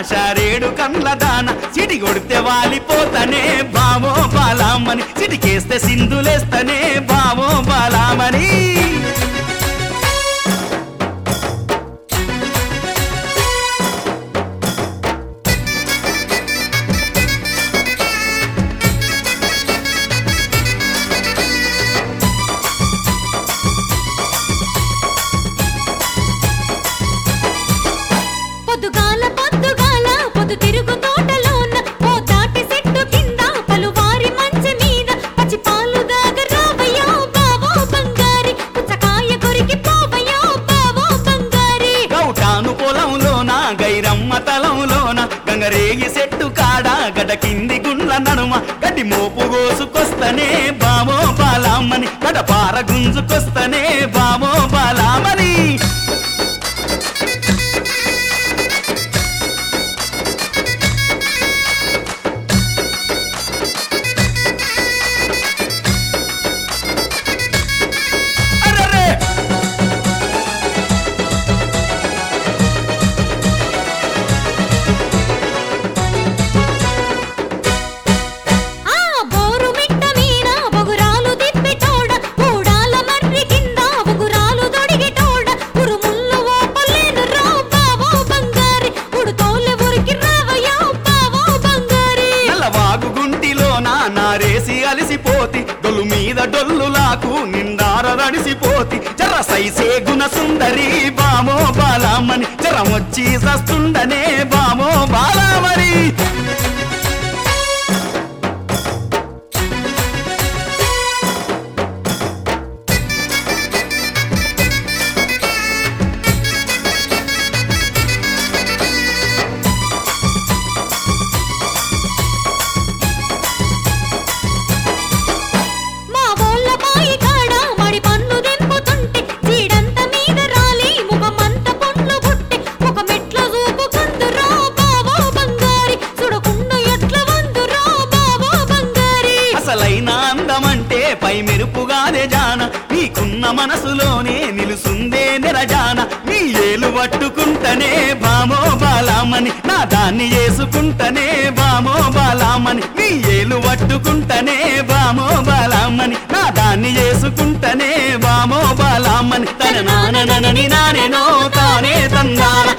షారేడు కండ్ల దాన సిటి కొడితే వాలిపోతనే బావో బాలామని సిటికేస్తే సింధులేస్తనే బావో బాలామని పొద్దుగాల పొద్దుగాల పొద్దు తిరుగు తోటలోన ఓ తాటి చెట్టు కింద పలువారి మంచె మీద పచ్చి పాలు దాగరావయ్యో బావో బంగారి పుచ్చకాయ కొరికి పోవయ్యో బావో బంగారి గౌటాను పొలంలోన గైరమ్మ తలంలోన గంగరేగి చెట్టు కాడ గడ కింది గుండ్ల నడుమ గడ్డి మోపు గోసుకొస్తనే బావో బాలామని గడపార గుంజుకొస్తనే బావో బాలామని అరెరే! ఆ బోరు మిట్ట మీద బొగురాలు తిప్పిటోడ ఊడాల మర్రి కింద బొగురాలు తొడిగిటోడ ఉరుముల్లో ఓపలేను రా బావో బంగారి ఉడుతోలే ఉరికి రావయ్యో బావో బంగారి నల్లవాగు గుంటిలోన నారేసి అలిసిపోతి డొల్లు మీద డొల్లులాకు నిండార రడిసిపోతి జర సైసే గుణ సుందరి బామో బాలామని జరం వచ్చి సస్తుండనే బామో బాలామని మా ఊళ్ళ బాయి కాడ మడి పండ్లు దింపుతుంటే చీడంత మీద రాలి ముఖమంత పండ్లు పుట్టి ఒక మెట్ల చూపుకుందురా బావో బంగారి సుడకుండా ఎట్ల వందురా బావో బంగారి అసలైన అందమంటే పై మెరుపుగానే జాన నీకున్న మనసులోనే నిలుసుందే నిరజాన నీ ఏలు పట్టుకుంటనే బామో బాలామని నా దాన్ని చేసుకుంటనే బామో బాలామని నీ ఏలు పట్టుకుంటనే బామో బాలామని నా దాన్ని చేసుకుంటనే బామో బాలామని తన నాననని నానేనో తానే తందాన